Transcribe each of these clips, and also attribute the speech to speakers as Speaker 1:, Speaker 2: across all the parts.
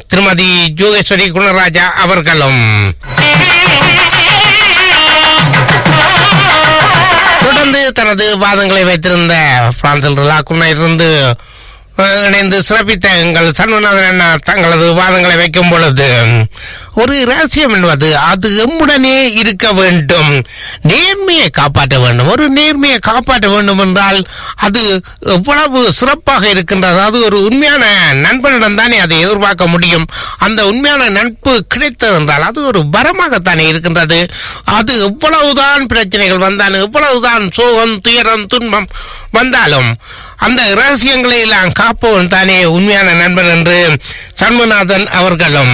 Speaker 1: திருமதி யோகேஸ்வரி குணராஜா அவர்களும் தொடர்ந்து தனது வாதங்களை வைத்திருந்த பிரான்சில் ரிலாக்குன்னா இருந்து அஹ், இணைந்து சிறப்பித்த எங்கள் சண்முகநாதன் அண்ணா தங்களது வாதங்களை வைக்கும் பொழுது ஒரு ரகசியம் என்பது அது எம்முடனே இருக்க வேண்டும் நேர்மையை காப்பாற்ற வேண்டும் ஒரு நேர்மையை காப்பாற்ற வேண்டும் என்றால் அது எவ்வளவு சிறப்பாக இருக்கின்றது அது ஒரு உண்மையான நண்பனிடம் தானே அதை எதிர்பார்க்க முடியும் அந்த உண்மையான நட்பு கிடைத்தது என்றால் அது ஒரு வரமாகத்தானே இருக்கின்றது அது எவ்வளவுதான் பிரச்சனைகள் வந்தாலும் எவ்வளவுதான் சோகம் துயரம் துன்பம் வந்தாலும் அந்த ரகசியங்களை எல்லாம் காப்பவன் தானே உண்மையான நண்பன் என்று சண்முகநாதன் அவர்களும்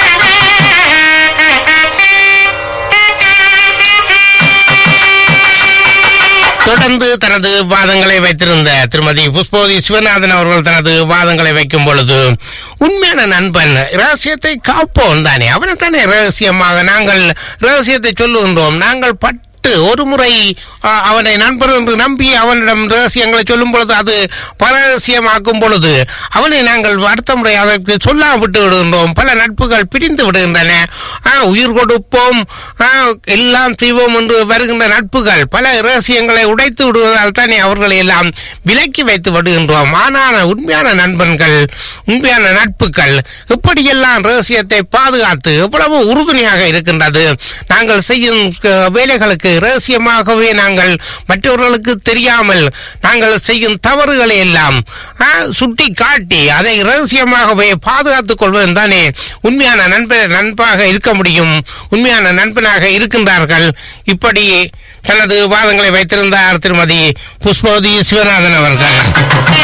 Speaker 1: தொடர்ந்து தனது வாதங்களை வைத்திருந்த திருமதி புஷ்போதி சிவநாதன் அவர்கள் தனது வாதங்களை வைக்கும் பொழுது உண்மையான நண்பன் ரகசியத்தை காப்போம் தானே அவனை தானே ரகசியமாக நாங்கள் ரகசியத்தை சொல்லுகின்றோம் நாங்கள் பட்டு ஒரு முறை அ, அவனை நண்பர் என்று நம்பி அவனிடம் ரகசியங்களை சொல்லும் பொழுது அது பரரகசியமாக்கும் பொழுது அவனை நாங்கள் அடுத்த முறை அதற்கு சொல்லாம விட்டு விடுகின்றோம் பல நட்புகள் பிரிந்து விடுகின்றன ஆ, உயிர் கொடுப்போம் ஆ, எல்லாம் செய்வோம் என்று வருகின்ற நட்புகள் பல ரகசியங்களை உடைத்து விடுவதால் தானே அவர்களை எல்லாம் விலக்கி வைத்து விடுகின்றோம் ஆனால் உண்மையான நண்பன்கள் உண்மையான நட்புகள் எப்படியெல்லாம் ரகசியத்தை பாதுகாத்து எவ்வளவு உறுதுணையாக இருக்கின்றது நாங்கள் செய்யும் க- வேலைகளுக்கு ரகசியமாகவே நாங்கள் மற்றவர்களுக்கு தெரியாமல் நாங்கள் செய்யும் தவறுகளை எல்லாம் ஆ, சுட்டி காட்டி அதை ரகசியமாகவே பாதுகாத்துக் கொள்வதும் தானே உண்மையான நண்பன் நண்பாக இருக்க முடியும் உண்மையான நண்பனாக இருக்கின்றார்கள் இப்படி தனது வாதங்களை வைத்திருந்தார் திருமதி புஷ்பவதி சிவநாதன் அவர்கள்